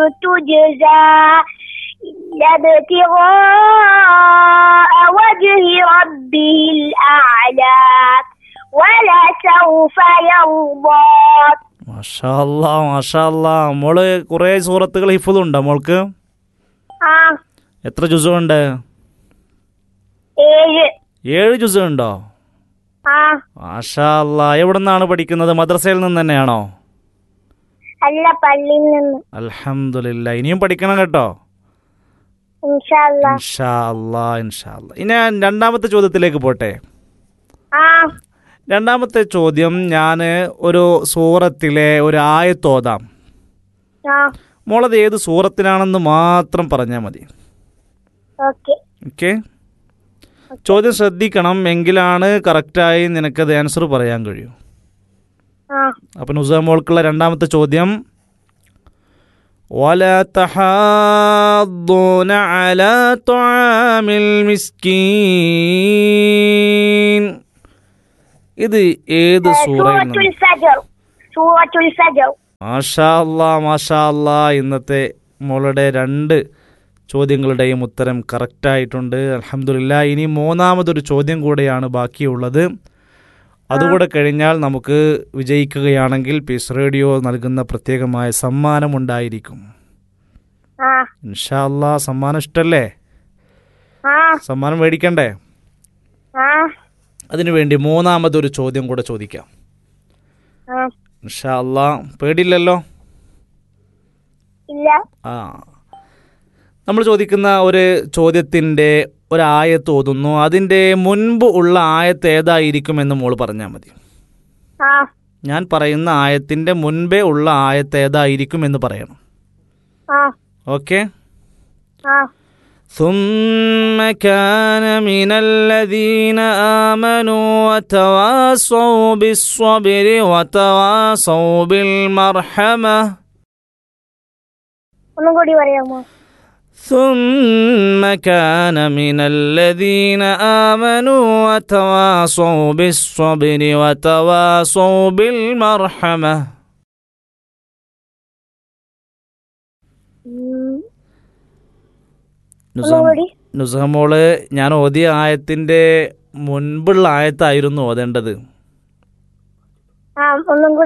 تجزى إلا ابتغاء وجه ربه الأعلى ولسوف يرضى മാഷാ അല്ലാ മാഷാ അല്ലാ മോള് കുറേ സൂറത്തുകൾ ഹിഫുതുണ്ടോ മോൾക്ക് آه എത്ര ജുസുണ്ട് ഏഴ് ഏഴ് ജുസു ഉണ്ടോ ആ മാഷാ അല്ലാ എവിടെ നിന്നാണ് പഠിക്കുന്നത് മദ്രസയിൽ നിന്ന് തന്നെയാണോ അല്ല പള്ളിയിൽ നിന്ന് അൽഹംദുലില്ല ഇനിയും പഠിക്കണം കേട്ടോ ഇൻഷാല്ല ഇൻഷാ അല്ലാ ഇൻഷാ അല്ലാ ഇനി ഞാൻ രണ്ടാമത്തെ ചോദ്യത്തിലേക്ക് പോട്ടെ ആ രണ്ടാമത്തെ ചോദ്യം ഞാൻ ഒരു സൂറത്തിലെ ഒരു ആയത്തോതാം ആ മോളത് ഏത് സൂറത്തിനാണെന്ന് മാത്രം പറഞ്ഞാൽ മതി ഓക്കെ ഓക്കെ ചോദ്യം ശ്രദ്ധിക്കണം എങ്കിലാണ് കറക്റ്റായി നിനക്കത് ആൻസർ പറയാൻ കഴിയൂ ആ അപ്പം നുസ മോൾക്കുള്ള രണ്ടാമത്തെ ചോദ്യം ولا تحاضون على طعام المسكين ഇത് ഏത് സൂറയിൽ സൂറത്തുൽ നിന്ന് ഫജർ സൂറത്തുൽ ഫജർ മാഷാ അല്ലാ മാഷാ അല്ലാ ഇന്നത്തെ മോളുടെ രണ്ട് ചോദ്യങ്ങളുടെയും ഉത്തരം കറക്റ്റായിട്ടുണ്ട് അലഹമില്ല ഇനി മൂന്നാമതൊരു ചോദ്യം കൂടെയാണ് ബാക്കിയുള്ളത് അതുകൂടെ കഴിഞ്ഞാൽ നമുക്ക് വിജയിക്കുകയാണെങ്കിൽ പീസ് റേഡിയോ നൽകുന്ന പ്രത്യേകമായ സമ്മാനമുണ്ടായിരിക്കും ആ ഇൻഷാ അല്ലാ സമ്മാനം ഇഷ്ടല്ലേ ആ സമ്മാനം മേടിക്കണ്ടേ ആ അതിനുവേണ്ടി മൂന്നാമതൊരു ചോദ്യം കൂടെ ചോദിക്കാം ആ ഇൻഷാ അല്ലാ പേടിയില്ലല്ലോ ഇല്ല ആ നമ്മൾ ചോദിക്കുന്ന ഒരു ചോദ്യത്തിൻ്റെ ഒരു ആയത്ത് ഓതുന്നു അതിൻ്റെ മുൻപ് ഉള്ള ആയത്ത് ഏതായിരിക്കുമെന്ന് മോൾ പറഞ്ഞാൽ മതി ആ ഞാൻ പറയുന്ന ആയത്തിൻ്റെ മുൻപേ ഉള്ള ആയത്ത് ഏതായിരിക്കുമെന്ന് പറയണം ആ ഓക്കെ ആ ثم كان من الذين آمنوا وتواصوا بالصبر وتواصوا بالمرحمة ഒന്നും കൂടി പറയാമോ ثم كان من الذين آمنوا وتواصوا بالصبر وتواصوا بالمرحمة ഉം, നുസഹം ഒന്നുകൂടി നുസഹമോള് ഞാൻ ഓതിയ ആയത്തിൻ്റെ മുൻപുള്ള ആയത്തായിരുന്നു ഓതേണ്ടത് ആ ഒന്നും കൂടി